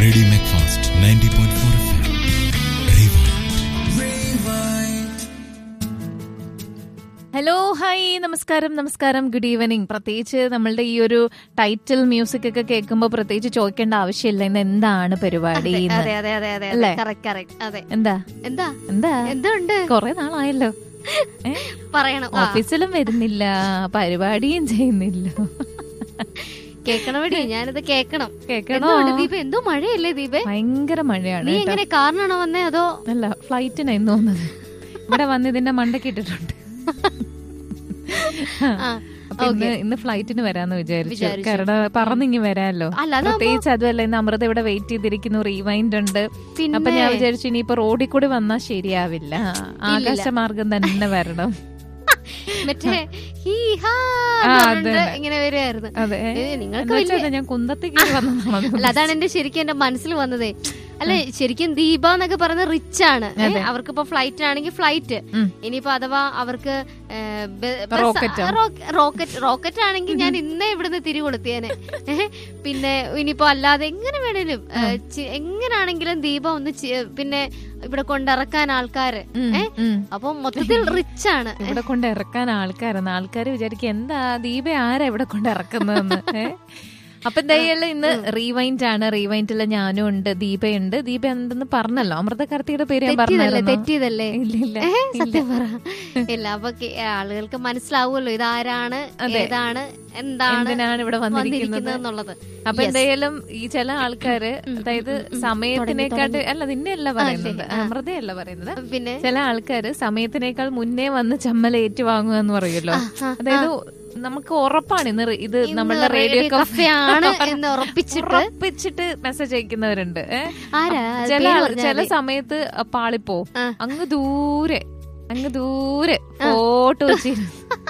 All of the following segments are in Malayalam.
Radio Macfast ninety point four F M hello hi നമസ്കാരം നമസ്കാരം ഗുഡ് ഈവനിങ് പ്രത്യേകിച്ച് നമ്മളുടെ ഈ ഒരു ടൈറ്റിൽ മ്യൂസിക് ഒക്കെ കേൾക്കുമ്പോൾ പ്രത്യേകിച്ച് ചോദിക്കേണ്ട ആവശ്യമില്ല ഇന്ന് എന്താണ് പരിപാടി അതെ എന്ന്. അതെ അതെ അതെ അതെ അല്ലേ? കറക്റ്റ് കറക്റ്റ് അതെ എന്താ എന്താ എന്താ എന്തുണ്ട് കൊറേ നാളായല്ലോ ഏ? പറയണം ആ, ഓഫീസിലും വരുന്നില്ല പരിപാടിയും ചെയ്യുന്നില്ല കേക്കണമടി ഞാനിത് കേക്കണം കേക്കണോ എന്തുകൊണ്ട് ദീപ എന്തോ മഴയല്ലേ ദീപേ ഭയങ്കര മഴയാണ് നീ കേട്ടോ. എങ്ങനെ കാറിനാണോ വന്നേ അതോ അല്ല ഫ്ലൈറ്റിനായിരുന്നു തോന്നുന്നത് ഇവിടെ വന്ന് ഇതിന്റെ മണ്ടയ്ക്ക് ഇട്ടിട്ടുണ്ട് ആ, അപ്പൊ ഇന്ന് ഇന്ന് ഫ്ലൈറ്റിന് വരാന്ന് വിചാരിച്ചു വിചാരിച്ചു. കാരണം പറന്നിങ്ങി വരാല്ലോ അല്ല അതാ പ്രത്യേകിച്ച് അതുമല്ല ഇന്ന് അമൃത ഇവിടെ വെയിറ്റ് ചെയ്തിരിക്കുന്നു റീവൈൻഡ് ഉണ്ട് അപ്പൊ പിന്നെ ഞാൻ വിചാരിച്ചു ഇനിയിപ്പോ റോഡിൽ കൂടി വന്നാൽ ശരിയാവില്ല ആകാശമാർഗം തന്നെ വരണം മറ്റേ ഹീ ഹാ ആ, എന്ന് അത് പറഞ്ഞിട്ട് തന്നെ. ഇങ്ങനെ വരുമായിരുന്നു അതെ ഏ, നിങ്ങൾക്ക് എന്ന് വെച്ചാ വലിയ- ഞാൻ കുന്തത്തേക്ക് വന്നതാണ് അല്ല അതാണ് എന്റെ ശരിക്കും എന്റെ മനസ്സിൽ വന്നതേ അല്ല ശരിക്കും ദീപ എന്നൊക്കെ പറയുന്നത് റിച്ച് ആണ് ഏ, അതെ. അവർക്കിപ്പോ ഫ്ലൈറ്റ് ആണെങ്കിൽ ഫ്ലൈറ്റ് ഉം. ഇനിയിപ്പോ അഥവാ അവർക്ക് ഏ, ബ- ബസ്- റോക്കറ്റോ? ആ, റോക്ക- റോക്കറ്റ് റോക്കറ്റ് ആണെങ്കിൽ ഞാൻ ഇന്നേ ഇവിടുന്ന് തിരികൊളുത്തിയേനെ ഏ, പിന്നെ ഇനിയിപ്പോ അല്ലാതെ എങ്ങനെ വേണേലും ഏ, ചി- എങ്ങനാണെങ്കിലും ദീപ ഒന്ന് ചി- പിന്നെ ഇവിടെ കൊണ്ടിറക്കാൻ ആൾക്കാര് ഉം, ഏ ഉം. അപ്പൊ മൊത്തത്തിൽ റിച്ച് ആണ് ഇവിടെ കൊണ്ട് ഇറക്കാൻ ആൾക്കാരെന്ന് ആൾക്കാർ വിചാരിക്കും എന്താ ദീപ ആരാ ഇവിടെ കൊണ്ട് ഇറക്കുന്നതെന്ന് ഏ? അപ്പൊ എന്തായാലും ഇന്ന് റീവൈൻഡ് ആണ് റീവൈൻഡിൽ ഞാനും ഉണ്ട് ദീപയുണ്ട് ദീപ എന്തെന്ന് പറഞ്ഞല്ലോ അമൃത കാർത്തിയുടെ പേര് ഞാൻ തെറ്റിയതല്ലേ പറഞ്ഞായിരുന്നു തെറ്റിയതല്ലേ ഇല്ല ഇല്ല ഏ, സത്യം പറ ഇല്ല അപ്പൊ കെ- ആളുകൾക്ക് മനസ്സിലാവുമല്ലോ ഇതാരാണ് അതെ. ഏതാണ് എന്താണ് എന്തിനാണ് ഇവിടെ വന്നിരിക്കുന്നത് വന്നിരിക്കുന്നത് എന്നുള്ളത് അപ്പൊ Yes. എന്തായാലും ഈ ചില ആൾക്കാര് അതായത് സമയത്തിനെക്കാട്ട് അല്ല നിന്നെയല്ല പറയുന്നത് ആ. അമൃതയല്ല പറയുന്നത് പിന്നെ ചില ആൾക്കാര് സമയത്തിനേക്കാൾ മുന്നേ വന്ന് ചമ്മൽ ഏറ്റുവാങ്ങുക എന്ന് പറയുമല്ലോ ആ, അതായത് നമുക്ക് ഉറപ്പാണ് ഇന്ന് റി- ഇത് ഇന്ന് നമ്മളുടെ റേഡിയോ റേഡിയോ കഫേ ആണ് എന്ന് ഉറപ്പിച്ചിട്ട് ഉറപ്പിച്ചിട്ട് മെസ്സേജ് അയക്കുന്നവരുണ്ട് ഏ? ആരാ ചില പേര് ആൾ- പറഞ്ഞാ ചില മതി. സമയത്ത് പാളിപ്പോ ആ. അങ്ങ് ദൂരെ അങ്ങ് ദൂരെ ഫോട്ടോ വെച്ചിരുന്നു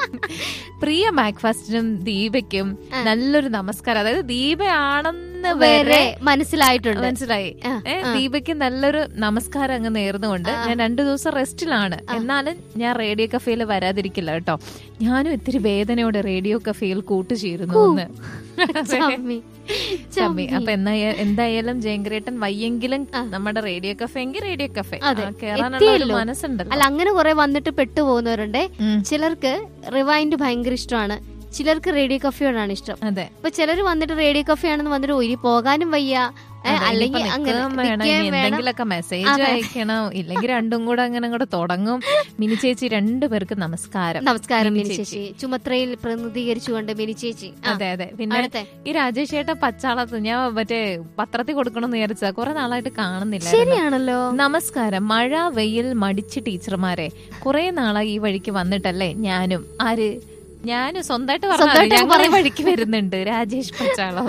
പ്രിയ മാക്ഫാസ്റ്റിനും ദീപയ്ക്കും നല്ലൊരു നമസ്കാരം അതായത് ദീപയാണെന്ന് വരെ വരെ മനസ്സിലായിട്ടുണ്ട് മനസ്സിലായി ആ, ഏ, ദീപയ്ക്ക് നല്ലൊരു നമസ്കാരം അങ്ങ് നേർന്നുകൊണ്ട് ഞാൻ രണ്ടു ദിവസം റെസ്റ്റിലാണ് എന്നാലും ഞാൻ റേഡിയോ കഫേയിൽ വരാതിരിക്കില്ല കേട്ടോ ഞാനും ഇത്തിരി വേദനയോടെ റേഡിയോ കഫേയിൽ കൂട്ടുചേരുന്നു എന്ന് ചമ്മി ചമ്മി അപ്പൊ എന്നായ- എന്തായാലും ജയങ്കരേട്ടൻ വയ്യെങ്കിലും നമ്മുടെ റേഡിയോ കഫേ എങ്കിൽ റേഡിയോ കഫേ അതെ. ആ, കേറാനുള്ള ഒരു എത്തിയല്ലോ. മനസ്സുണ്ടല്ലോ അല്ല അങ്ങനെ കുറെ വന്നിട്ട് പെട്ടുപോകുന്നവരുണ്ട് ഉം. ചിലർക്ക് റിവൈൻഡ് ഭയങ്കര ഇഷ്ടമാണ് ചിലർക്ക് റേഡിയോ കഫിയോടാണ് ഇഷ്ടം അതെ അപ്പൊ ചിലര് വന്നിട്ട് റേഡിയോ കഫി ആണെന്ന് വന്നിട്ട് ഒരു പോകാനും വയ്യ ഏ, അതെ, അല്ലെങ്കിൽ ഇനിയിപ്പോ അങ്ങനെ നിൽക്കുകയും വേണം, ഇനി നിൽക്കുകയും വേണം. എന്തെങ്കിലുമൊക്കെ മെസ്സേജ് അയക്കണം ഇല്ലെങ്കിൽ രണ്ടും കൂടെ അങ്ങനെ കൂടെ തുടങ്ങും മിനി ചേച്ചി രണ്ടുപേർക്ക് നമസ്കാരം നമസ്കാരം മിനി മിനി ചേച്ചി ചുമത്രയിൽ പ്രതിനിധീകരിച്ചുകൊണ്ട് മിനി ചേച്ചി ആ, അതെ അതെ പിന്നെ അടുത്ത ഈ രാജേഷ് ചേട്ടൻ പച്ചാളത്ത് ഞാൻ മറ്റേ പത്രത്തിൽ കൊടുക്കണം എന്ന് വിചാരിച്ചാ കുറെ നാളായിട്ട് കാണുന്നില്ല ശരിയാണല്ലോ നമസ്കാരം മഴ വെയിൽ മടിച്ച് ടീച്ചർമാരെ കുറെ നാളായി ഈ വഴിക്ക് വന്നിട്ടല്ലേ ഞാനും ആര് ഞാനും സ്വന്തമായിട്ട് സ്വന്തായിട്ട് ഞങ്ങൾ ഈ വഴിക്ക് വരുന്നുണ്ട് രാജേഷ് പച്ചാളം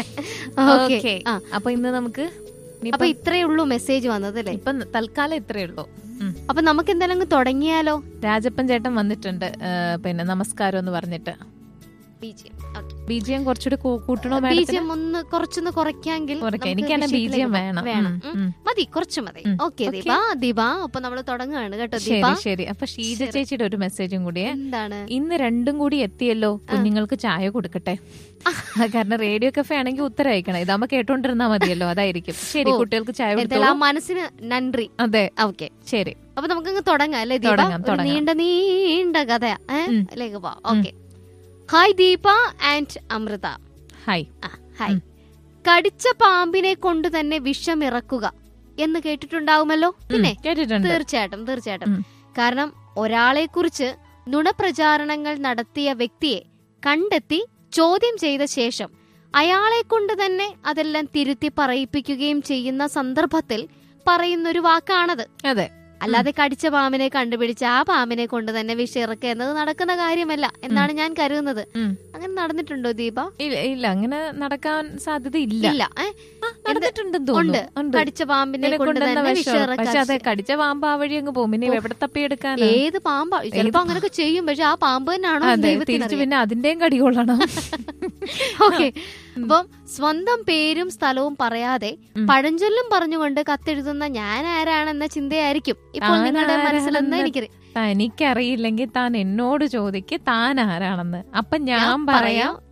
ഓക്കെ ഓക്കെ ആ അപ്പൊ ഇന്ന് നമുക്ക് ഇനിയിപ്പം അപ്പൊ ഇത്രേ ഉള്ളൂ മെസ്സേജ് വന്നതല്ലേ ഇപ്പൊ തൽക്കാലം ഇത്രേ ഉള്ളൂ ഉം. അപ്പൊ നമുക്ക് എന്തായാലും അങ്ങ് തുടങ്ങിയാലോ രാജപ്പൻ ചേട്ടൻ വന്നിട്ടുണ്ട് ഏ, പിന്നെ നമസ്കാരം എന്ന് പറഞ്ഞിട്ട് ബീജിയം ബിജിഎം കുറച്ചുകൂടി കൂ- കൂട്ടണോ മാഡത്തിന് ബീജിയം ഒന്ന് കുറച്ചൊന്ന് കുറയ്ക്കാമെങ്കിൽ കുറയ്ക്കാം. നമുക്ക് എനിക്കാണ് വിഷയത്തിലേക്ക് ബിജിഎം പോകാം. വേണം വേണം ഉം, ഉം. ഉം. മതി കുറച്ച് മതി ഉം. Okay Okay. ദീപ ദീപ അപ്പൊ നമ്മൾ തുടങ്ങുകയാണ് കേട്ടോ ദീപ ശരി ശരി അപ്പൊ ഷീജ ചേച്ചിയുടെ ഒരു മെസ്സേജും കൂടിയേ എന്താണ് ഇന്ന് രണ്ടും കൂടി എത്തിയല്ലോ കുഞ്ഞുങ്ങൾക്ക് ചായ കൊടുക്കട്ടെ ആ, കാരണം റേഡിയോ കഫേ ആണെങ്കിൽ ഉത്തരം അയക്കണം ഇതാകുമ്പോ കേട്ടോണ്ടിരുന്നാ മതിയല്ലോ അതായിരിക്കും ശരി ഓ, കുട്ടികൾക്ക് ചായ എന്തായാലും ആ കൊടുത്തോളൂ മനസ്സിന് നന്ദി അതെ ഓക്കെ ശരി അപ്പൊ നമുക്കങ്ങ് തുടങ്ങാം അല്ലേ ദീപ തുടങ്ങാം, ഒരു തുടങ്ങാം. നീണ്ട നീണ്ട കഥയാ ഏഹ് ഉം. അതിലേക്ക് പോവാം okay hi Deepa and Amritha hi ആ, ഹായ് കടിച്ച പാമ്പിനെ കൊണ്ട് തന്നെ വിഷം ഇറക്കുക എന്ന് കേട്ടിട്ടുണ്ടാവുമല്ലോ പിന്നെ കേട്ടിട്ടുണ്ട് തീർച്ചയായിട്ടും തീർച്ചയായിട്ടും ഉം. കാരണം ഒരാളെ കുറിച്ച് നുണപ്രചാരണങ്ങൾ നടത്തിയ വ്യക്തിയെ കണ്ടെത്തി ചോദ്യം ചെയ്ത ശേഷം അയാളെ കൊണ്ട് തന്നെ അതെല്ലാം തിരുത്തി പറയിപ്പിക്കുകയും ചെയ്യുന്ന സന്ദർഭത്തിൽ പറയുന്നൊരു വാക്കാണത് അതെ അല്ലാതെ കടിച്ച പാമ്പിനെ കണ്ടുപിടിച്ച് ആ പാമ്പിനെ കൊണ്ട് തന്നെ വിഷിറക്കുക എന്നത് നടക്കുന്ന കാര്യമല്ല എന്നാണ് ഞാൻ കരുതുന്നത് ഉം. അങ്ങനെ നടന്നിട്ടുണ്ടോ ദീപ ഇല്ല ഇല്ല അങ്ങനെ നടക്കാൻ സാധ്യത ഇല്ല ഇല്ല ഏ? നടന്നിട്ടുണ്ടെന്ന് ഉണ്ട് തോന്നുന്നു ഉണ്ട്. കടിച്ച പാമ്പിനെ ഇതിനെ കൊണ്ട് കൊണ്ടുവന്ന തന്നെ വിഷം. പക്ഷെ അതെ വിഷിറക്കുക കടിച്ച പാമ്പ് ആ വഴി അങ്ങ് പോകും പിന്നെ എവിടെ തപ്പിയെടുക്കാനാ ഏത് പാമ്പാ ചിലപ്പോ അങ്ങനെയൊക്കെ ചെയ്യും പക്ഷെ ആ പാമ്പ് തന്നെയാണോ അതെ തിരിച്ചു ദൈവത്തിനറിയാം പിന്നെ അതിന്റെയും കടി കൊള്ളണം ഓക്കെ അപ്പം സ്വന്തം പേരും സ്ഥലവും പറയാതെ പഴഞ്ചൊല്ലും പറഞ്ഞുകൊണ്ട് കത്തെഴുതുന്ന ഞാൻ ആരാണെന്ന ചിന്തയായിരിക്കും ഇപ്പോൾ താൻ നിങ്ങളുടെ മനസ്സിലെന്ന് ആരാണെന്ന് എനിക്കറിയാം തനിക്കറിയില്ലെങ്കിൽ താൻ എന്നോട് ചോദിക്ക് താൻ ആരാണെന്ന് അപ്പൊ ഞാൻ ഞാൻ പറയാം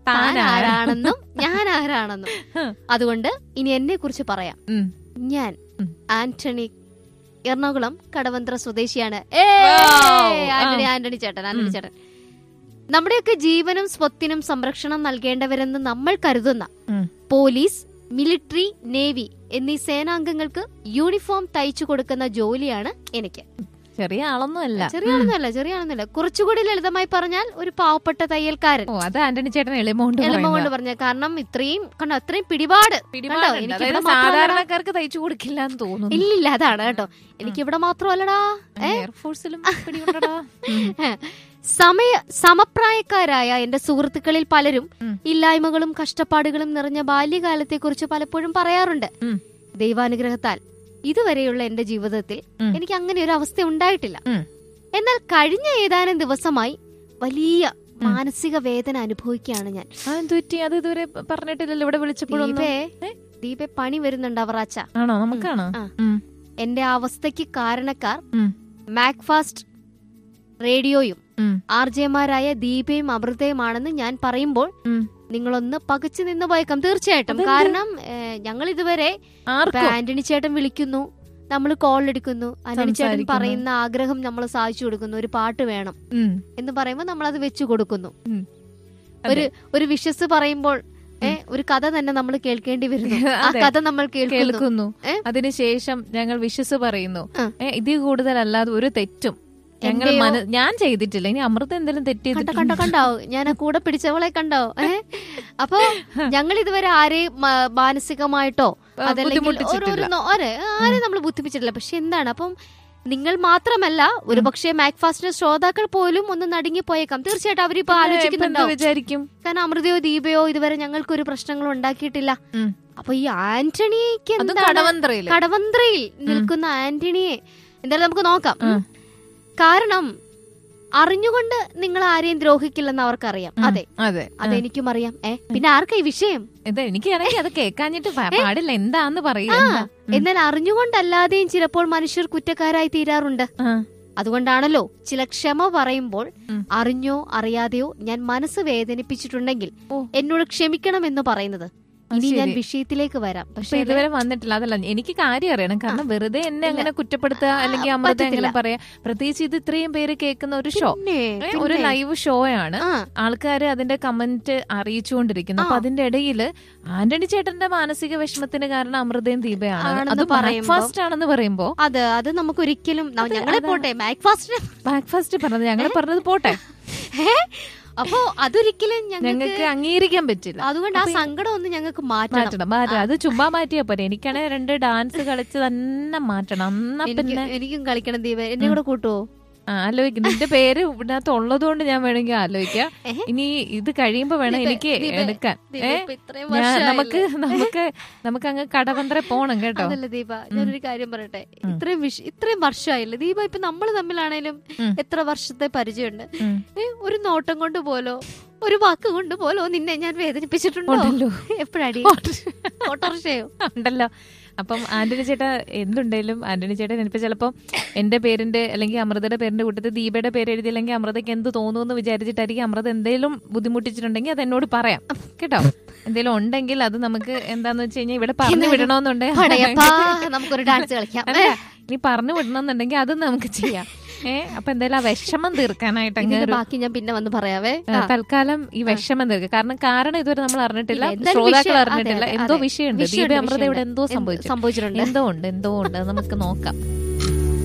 താൻ താൻ ആരാ? ആരാണെന്നും ഞാൻ ആരാണെന്നും അതുകൊണ്ട് ഇനി എന്നെ കുറിച്ച് പറയാം ഉം. ഞാൻ ഉം. ആന്റണി എറണാകുളം കടവന്ത്ര സ്വദേശിയാണ് Wow. ആന്റണി ആ. ആന്റണി ചേട്ടൻ ആന്റണി ഉം. ചേട്ടൻ നമ്മുടെയൊക്കെ ജീവനും സ്വത്തിനും സംരക്ഷണം നൽകേണ്ടവരെന്ന് നമ്മൾ കരുതുന്ന ഉം. പോലീസ് മിലിറ്ററി നേവി എന്നീ സേനാംഗങ്ങൾക്ക് യൂണിഫോം തയ്ച്ചു കൊടുക്കുന്ന ജോലിയാണ് എനിക്ക് ചെറിയ ആളൊന്നും അല്ല ചെറിയ ആളൊന്നുമല്ല ചെറിയ ആളൊന്നുമല്ല കുറച്ചുകൂടി ലളിതമായി പറഞ്ഞാൽ ഒരു പാവപ്പെട്ട തയ്യൽക്കാരൻ ഓ അത് ആന്റണി ചേട്ടൻ എളിമോണ്ട് എളുപ്പം കൊണ്ട് പറഞ്ഞ കാരണം ഇത്രയും കണ്ടോ അത്രയും പിടിപാട് കണ്ടോ? എനിക്ക് ഇവിടെ മാത്രമല്ല. സാധാരണക്കാർക്ക് തയ്ച്ചു കൊടുക്കില്ല എന്ന് തോന്നുന്നു ഇല്ലില്ല അതാണ് കേട്ടോ എനിക്ക് ഇവിടെ മാത്രമല്ലടാ ഏ? എയർഫോഴ്സിലും പിടികൊണ്ടടാ സമയ സമപ്രായക്കാരായ എന്റെ സുഹൃത്തുക്കളിൽ പലരും ഉം. ഇല്ലായ്മകളും കഷ്ടപ്പാടുകളും നിറഞ്ഞ ബാല്യകാലത്തെക്കുറിച്ച് പലപ്പോഴും പറയാറുണ്ട് ഉം. ദൈവാനുഗ്രഹത്താൽ ഇതുവരെയുള്ള എന്റെ ജീവിതത്തിൽ ഉം. എനിക്ക് അങ്ങനെ ഒരു അവസ്ഥ ഉണ്ടായിട്ടില്ല ഉം. എന്നാൽ കഴിഞ്ഞ ഏതാനും ദിവസമായി വലിയ മാനസിക വേദന അനുഭവിക്കുകയാണ് ഞാൻ അതെന്തുറ്റി അത് ഇതുവരെ പറഞ്ഞിട്ടില്ലല്ലോ ഇവിടെ വിളിച്ചപ്പോഴൊന്നും ദീപേ ദീപേ പണി വരുന്നുണ്ട് അവറാച്ച ആണോ നമുക്കാണോ ആ. ഉം. എന്റെ അവസ്ഥയ്ക്ക് കാരണക്കാർ ഉം. മാക്ഫാസ്റ്റ് റേഡിയോയും ഉം. ആർ ജെമാരായ ദീപയും അമൃതയുമാണെന്ന് ഞാൻ പറയുമ്പോൾ ഉം. നിങ്ങളൊന്ന് പകച്ചു നിന്ന് പോയേക്കാം തീർച്ചയായിട്ടും അതെന്ത്? കാരണം ഏഹ്, ഞങ്ങൾ ഇതുവരെ ഇപ്പൊ ആർക്കും ആന്റണി ചേട്ടൻ വിളിക്കുന്നു നമ്മൾ കോൾ എടുക്കുന്നു ആന്റണി ചേട്ടൻ സംസാരിക്കുന്നു. പറയുന്ന ആഗ്രഹം നമ്മൾ സാധിച്ചു കൊടുക്കുന്നു ഒരു പാട്ട് വേണം ഉം. എന്ന് പറയുമ്പോൾ നമ്മൾ അത് വെച്ചു കൊടുക്കുന്നു ഉം. ഒരു ഒരു വിശ്വസ് പറയുമ്പോൾ ഏ ഒരു കഥ തന്നെ നമ്മൾ കേൾക്കേണ്ടി വരുന്നു ആ അതെ. കഥ നമ്മൾ കേൾക്കുന്നു കേൾക്കുന്നു ഏ? അതിനുശേഷം ഞങ്ങൾ വിശ്വസ് പറയുന്നു ആ. ഏ, ഇതിൽ കൂടുതലല്ലാതെ ഒരു തെറ്റും ഞങ്ങൾ എന്റെയോ? മന- ഞാൻ ചെയ്തിട്ടില്ല ഇനി അമൃത എന്തെങ്കിലും തെറ്റ് കണ്ട ചെയ്തിട്ടുണ്ടോ? കണ്ടോ കണ്ടോ ഞാൻ ആ കൂടെ പിടിച്ചവളെ കണ്ടോ ഏ അപ്പൊ ഞങ്ങൾ ഇതുവരെ ആരെയും മ- മാനസികമായിട്ടോ ആ, അതല്ലെങ്കിൽ ബുദ്ധിമുട്ടിച്ചിട്ടില്ല. ഓരോരോ നോ- ആരെ ആരെയും നമ്മൾ ബുദ്ധിമുട്ടിച്ചിട്ടില്ല പക്ഷെ എന്താണ് അപ്പം നിങ്ങൾ മാത്രമല്ല ഒരു പക്ഷേ മാക്ഫാസ്റ്റിന്റെ ശ്രോതാക്കൾ പോലും ഒന്ന് നടുങ്ങി പോയേക്കാം തീർച്ചയായിട്ടും അവരിപ്പോ ഇപ്പൊ എന്ത് ആലോചിക്കുന്നുണ്ടാവും വിചാരിക്കും കാരണം അമൃതയോ ദീപയോ ഇതുവരെ ഞങ്ങൾക്ക് ഒരു പ്രശ്നങ്ങളും ഉണ്ടാക്കിയിട്ടില്ല ഉം. അപ്പൊ ഈ ആന്റണിക്ക് അതും എന്താണ് കടവന്ത്രയില് കടവന്ത്രയിൽ നിൽക്കുന്ന ആന്റണിയെ എന്തായാലും നമുക്ക് നോക്കാം ആ. ഉം. കാരണം അറിഞ്ഞുകൊണ്ട് നിങ്ങൾ ആരെയും ദ്രോഹിക്കില്ലെന്ന് അവർക്കറിയാം ഉം. അതെ അതെ അതെനിക്കും അറിയാം ഏ പിന്നെ ആർക്കാ ഈ വിഷയം ഇത് എനിക്കാണെങ്കിൽ അത് കേൾക്കാഞ്ഞിട്ട് പ- പാടില്ല എന്താന്ന് പറയൂ ആ എന്താ? ഉം. എന്നാൽ അറിഞ്ഞുകൊണ്ടല്ലാതെയും ചിലപ്പോൾ മനുഷ്യർ കുറ്റക്കാരായി തീരാറുണ്ട് ആ. അതുകൊണ്ടാണല്ലോ ചില ക്ഷമ പറയുമ്പോൾ ഉം. അറിഞ്ഞോ അറിയാതെയോ ഞാൻ മനസ്സ് വേദനിപ്പിച്ചിട്ടുണ്ടെങ്കിൽ ഓ. എന്നോട് ക്ഷമിക്കണം എന്ന് പറയുന്നത് അത് ഇനി ഞാൻ ശരി. വിഷയത്തിലേക്ക് വരാം പക്ഷെ പക്ഷെ ഇതുവരെ വന്നിട്ടില്ല അതല്ല എനിക്ക് കാര്യം അറിയണം കാരണം വെറുതെ എന്നെ ഇല്ല. അങ്ങനെ കുറ്റപ്പെടുത്തുക ആ, അല്ലെങ്കിൽ അമൃത പറ്റത്തില്ല. എങ്ങനെ പറയാ പ്രത്യേകിച്ച് ഇത് ഇത്രയും പേര് കേൾക്കുന്ന ഒരു ഷോ പിന്നെ, ഏ, ഒരു പിന്നെ. ലൈവ് ഷോ ആണ് ആ ആൾക്കാർ അതിന്റെ കമന്റ് അറിയിച്ചുകൊണ്ടിരിക്കുന്നു അപ്പൊ ആ. അതിന്റെ ഇടയിൽ ആന്റണി ചേട്ടന്റെ മാനസിക വിഷമത്തിന് കാരണം അമൃതയും ദീപയാണ് ആണെന്ന് അത് പറയുമ്പോ- ബ്രേക്ക്ഫാസ്റ്റ് ആണെന്ന് പറയുമ്പോ അത് അത് നമുക്ക് ഒരിക്കലും ന- ഞങ്ങളെ അതാണ്. പോട്ടെ മാക്ഫാസ്റ്റിന് ബ്രേക്ക്ഫാസ്റ്റ് പറഞ്ഞത് ഞങ്ങൾ പറഞ്ഞത് പോട്ടെ അപ്പോ അതൊരിക്കലും ഞങ്ങൾക്ക് ഞങ്ങൾക്ക് അംഗീകരിക്കാൻ പറ്റില്ല അതുകൊണ്ട് ആ സങ്കടം ഒന്ന് ഞങ്ങൾക്ക് മാറ്റണം മാറ്റണം മാറ്റണം അത് ചുമ്മാ മാറ്റിയാ പോരെ എനിക്കാണെങ്കിൽ രണ്ട് ഡാൻസ് കളിച്ച് തന്നെ മാറ്റണം എന്നാ എനിക്ക് പിന്നെ എനിക്കും കളിക്കണം ദീപ എന്നെ കൂടെ കൂട്ടുവോ ആ, ആലോചിക്കും നിന്റെ പേര് ഇതിനകത്ത് ഉള്ളതുകൊണ്ട് ഞാൻ വേണമെങ്കിൽ ആലോചിക്കാം ഏഹ്? ഇനി ഇത് കഴിയുമ്പോ വേണം ദീപേ, എനിക്ക് ദീപേ, എടുക്കാൻ ദീപ, ഏ ഇപ്പൊ ഇത്രയും ഞാൻ വർഷമായില്ലേ? നമുക്ക് നമുക്ക് നമുക്ക് അങ്ങ് കടവന്ത്ര പോണം കേട്ടോ അതല്ല ദീപ ഞാനൊരു കാര്യം പറയട്ടെ ഉം. ഇത്രയും വിഷ ഇത്രയും വർഷമായില്ലേ ദീപ ഇപ്പൊ നമ്മൾ തമ്മിലാണേലും ഉം. എത്ര വർഷത്തെ പരിചയമുണ്ട് ഉം. ഏ, ഒരു നോട്ടം കൊണ്ട് പോലോ ഒരു വാക്ക് കൊണ്ട് പോലോ നിന്നെ ഞാൻ വേദനിപ്പിച്ചിട്ടുണ്ടോ ഉണ്ടല്ലോ എപ്പോഴാടി ഓട്ടോറിക്ഷയോ ഉണ്ടല്ലോ അപ്പം ആന്റണി ചേട്ടാ എന്തുണ്ടേലും ആന്റണി ചേട്ടൻ ഇപ്പൊ ചിലപ്പോ എന്റെ പേരിന്റെ അല്ലെങ്കിൽ അമൃതയുടെ പേരിന്റെ കൂട്ടത്തിൽ ദീപയുടെ പേര് എഴുതിയില്ലെങ്കിൽ അമൃതയ്ക്ക് എന്ത് തോന്നുന്നു വിചാരിച്ചിട്ടായിരിക്കും അമൃത എന്തെങ്കിലും ബുദ്ധിമുട്ടിച്ചിട്ടുണ്ടെങ്കിൽ അത് എന്നോട് പറയാം കേട്ടോ എന്തെങ്കിലും ഉണ്ടെങ്കിൽ അത് നമുക്ക് എന്താന്ന് വെച്ച് കഴിഞ്ഞാൽ ഇവിടെ പറഞ്ഞു വിടണമെന്നുണ്ടെങ്കിൽ പടയപ്പാ നമുക്കൊരു ഡാൻസ് കളിക്കാം അല്ല, ഇനി പറഞ്ഞു വിടണമെന്നുണ്ടെങ്കിൽ അതും നമുക്ക് ചെയ്യാം ഏ അപ്പൊ എന്തായാലും ആ വിഷമം തീർക്കാനായിട്ട് അങ്ങ് ഇതിന്റെ ഒരു ബാക്കി ഞാൻ പിന്നെ വന്ന് പറയാവേ ആ, തൽക്കാലം ഈ വിഷമം തീർക്കുക കാരണം കാരണം ഇതുവരെ നമ്മൾ അറിഞ്ഞിട്ടില്ല ഇല്ല, എന്തായാലും ശ്രോതാക്കൾ വിഷയം- അറിഞ്ഞിട്ടില്ല അതെ, എന്തോ അതെ. വിഷയമുണ്ട് വിഷയമുണ്ട്, ദീപ അമൃത ഇവിടെ വിഷയമുണ്ട്. എന്തോ എന്ത് സംഭവിച്ചു സംഭവിച്ചിട്ടുണ്ട് എന്തോ ഉണ്ട് എന്തോ ഉണ്ട് അത് നമുക്ക് നോക്കാം